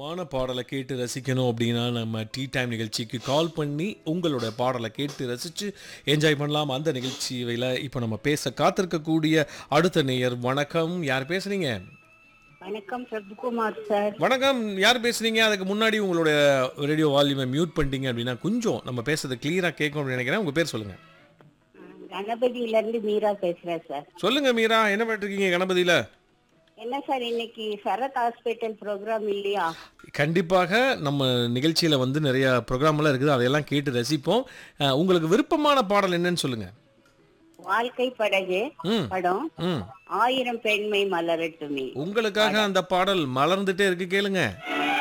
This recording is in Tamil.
மான பாடலை கேட்டு ரசிக்கணும் அப்படின்னா நம்ம டீ டைம் நிகழ்ச்சிக்கு கால் பண்ணி உங்களோட பாடலை கேட்டு ரசித்து என்ஜாய் பண்ணலாம் அந்த நிகழ்ச்சியில் இப்போ நம்ம பேச காத்திருக்கக்கூடிய அடுத்த நேயர் வணக்கம் யார் பேசுறீங்க வணக்கம் பிரபுகுமார் சார் வணக்கம் யார் பேசுறீங்க அதுக்கு முன்னாடி உங்களோட ரேடியோ வால்யூமை மியூட் பண்ணிட்டீங்க அப்படின்னா கொஞ்சம் நம்ம பேசுறது கிளியராக கேட்கும் அப்படின்னு நினைக்கிறேன் உங்கள் பேர் சொல்லுங்கள் கணபதியில இருந்து மீரா பேசுறேன் சார் சொல்லுங்கள் மீரா என்ன பண்ணிருக்கீங்க கணபதியில் என்ன சார் இன்னைக்கு சரத் ஹாஸ்பிட்டல் ப்ரோக்ராம் இல்லையா கண்டிப்பாக நம்ம நிகழ்ச்சியில் வந்து நிறைய ப்ரோக்ராம்லாம் இருக்குது அதையெல்லாம் கேட்டு ரசிப்போம் அஹ், உங்களுக்கு விருப்பமான பாடல் என்னன்னு சொல்லுங்கள் வாழ்க்கை படகு ம் படம் ம் ஆயிரம் பெண்மை மலரட்டுமே உங்களுக்காக அந்த பாடல் மலர்ந்துட்டே இருக்கு கேளுங்க